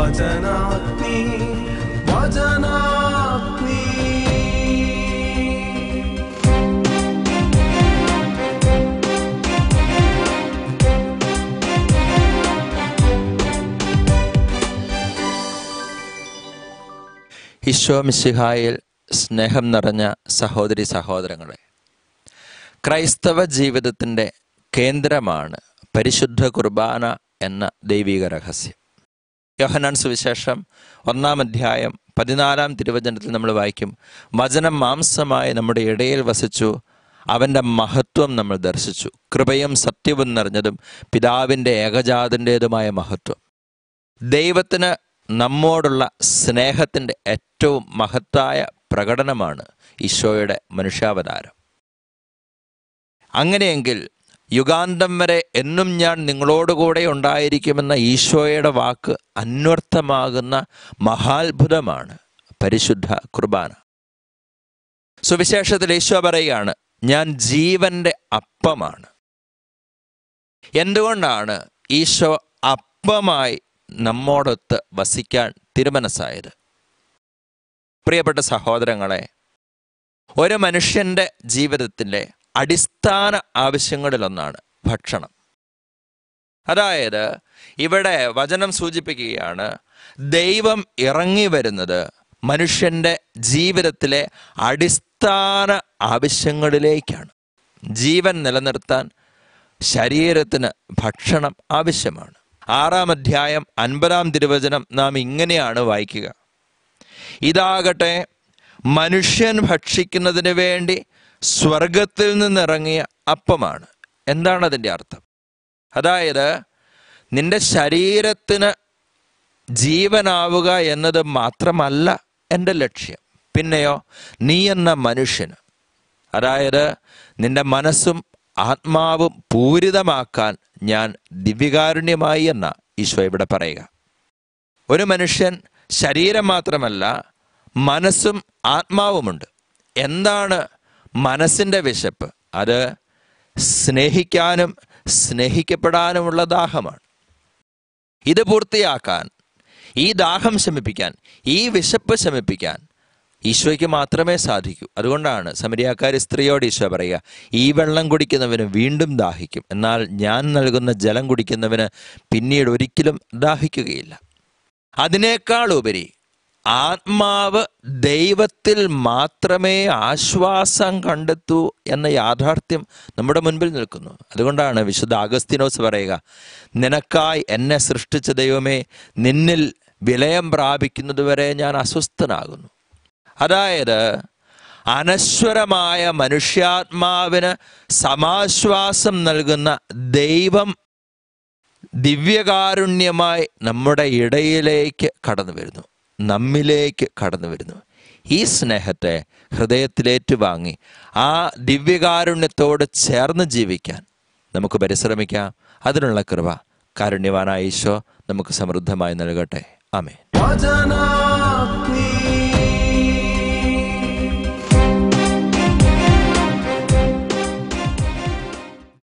വചനാഗ്നി വചനാഗ്നി ഈശോ മിശിഹായിൽ സ്നേഹം നിറഞ്ഞ സഹോദരി സഹോദരങ്ങളെ ക്രൈസ്തവ ജീവിതത്തിൻ്റെ കേന്ദ്രമാണ് പരിശുദ്ധ കുർബാന എന്ന ദൈവിക രഹസ്യം യോഹനാൻ സുവിശേഷം ഒന്നാം അധ്യായം പതിനാലാം തിരുവചനത്തിൽ നമ്മൾ വായിക്കും വചനം മാംസമായി നമ്മുടെ ഇടയിൽ വസിച്ചു അവൻ്റെ മഹത്വം നമ്മൾ ദർശിച്ചു കൃപയും സത്യവും നിറഞ്ഞതും പിതാവിൻ്റെ ഏകജാതൻ്റേതുമായ മഹത്വം ദൈവത്തിന് നമ്മോടുള്ള സ്നേഹത്തിൻ്റെ ഏറ്റവും മഹത്തായ പ്രകടനമാണ് ഈശോയുടെ മനുഷ്യാവതാരം അങ്ങനെയെങ്കിൽ യുഗാന്തം വരെ എന്നും ഞാൻ നിങ്ങളോടുകൂടെ ഉണ്ടായിരിക്കുമെന്ന ഈശോയുടെ വാക്ക് അന്വർത്ഥമാകുന്ന മഹാത്ഭുതമാണ് പരിശുദ്ധ കുർബാന സുവിശേഷത്തിൽ ഈശോ പറയുകയാണ് ഞാൻ ജീവന്റെ അപ്പമാണ് എന്തുകൊണ്ടാണ് ഈശോ അപ്പമായി നമ്മോടൊത്ത് വസിക്കാൻ തിരുമനസ്സായത് പ്രിയപ്പെട്ട സഹോദരങ്ങളെ ഒരു മനുഷ്യന്റെ ജീവിതത്തിലെ അടിസ്ഥാന ആവശ്യങ്ങളിലൊന്നാണ് ഭക്ഷണം അതായത് ഇവിടെ വചനം സൂചിപ്പിക്കുകയാണ് ദൈവം ഇറങ്ങി വരുന്നത് മനുഷ്യന്റെ ജീവിതത്തിലെ അടിസ്ഥാന ആവശ്യങ്ങളിലേക്കാണ് ജീവൻ നിലനിർത്താൻ ശരീരത്തിന് ഭക്ഷണം ആവശ്യമാണ് ആറാം അധ്യായം അൻപതാം തിരുവചനം നാം ഇങ്ങനെയാണ് വായിക്കുക ഇതാകട്ടെ മനുഷ്യൻ ഭക്ഷിക്കുന്നതിന് വേണ്ടി സ്വർഗത്തിൽ നിന്നിറങ്ങിയ അപ്പമാണ് എന്താണ് അതിൻ്റെ അർത്ഥം അതായത് നിന്റെ ശരീരത്തിന് ജീവനാവുക എന്നത് മാത്രമല്ല എൻ്റെ ലക്ഷ്യം പിന്നെയോ നീ എന്ന മനുഷ്യന് അതായത് നിന്റെ മനസ്സും ആത്മാവും പൂരിതമാക്കാൻ ഞാൻ ദിവ്യകാരുണ്യമായി എന്ന ഈശോ ഇവിടെ പറയുക ഒരു മനുഷ്യൻ ശരീരം മാത്രമല്ല മനസ്സും ആത്മാവുമുണ്ട് എന്താണ് മനസ്സിൻ്റെ വിശപ്പ് അത് സ്നേഹിക്കാനും സ്നേഹിക്കപ്പെടാനുമുള്ള ദാഹമാണ് ഇത് പൂർത്തിയാക്കാൻ ഈ ദാഹം ശമിപ്പിക്കാൻ ഈ വിശപ്പ് ശമിപ്പിക്കാൻ ഈശോയ്ക്ക് മാത്രമേ സാധിക്കൂ അതുകൊണ്ടാണ് സമരിയാക്കാരി സ്ത്രീയോട് ഈശോ പറയുക ഈ വെള്ളം കുടിക്കുന്നവന് വീണ്ടും ദാഹിക്കും എന്നാൽ ഞാൻ നൽകുന്ന ജലം കുടിക്കുന്നവന് പിന്നീട് ഒരിക്കലും ദാഹിക്കുകയില്ല അതിനേക്കാൾ ഉപരി ആത്മാവ് ദൈവത്തിൽ മാത്രമേ ആശ്വാസം കണ്ടെത്തൂ എന്ന യാഥാർത്ഥ്യം നമ്മുടെ മുൻപിൽ നിൽക്കുന്നു അതുകൊണ്ടാണ് വിശുദ്ധ അഗസ്തിനോസ് പറയുക നിനക്കായി എന്നെ സൃഷ്ടിച്ച ദൈവമേ നിന്നിൽ വിലയം പ്രാപിക്കുന്നതുവരെ ഞാൻ അസ്വസ്ഥനാകുന്നു അതായത് അനശ്വരമായ മനുഷ്യാത്മാവിന് സമാശ്വാസം നൽകുന്ന ദൈവം ദിവ്യകാരുണ്യമായി നമ്മുടെ ഇടയിലേക്ക് കടന്നു വരുന്നു നമ്മിലേക്ക് കടന്നു വരുന്നു ഈ സ്നേഹത്തെ ഹൃദയത്തിലേറ്റുവാങ്ങി ആ ദിവ്യകാരുണ്യത്തോട് ചേർന്ന് ജീവിക്കാൻ നമുക്ക് പരിശ്രമിക്കാം അതിനുള്ള കൃപ കാരുണ്യവാനായ ഈശോ നമുക്ക് സമൃദ്ധമായി നൽകട്ടെ ആമേ വചനാഗ്നി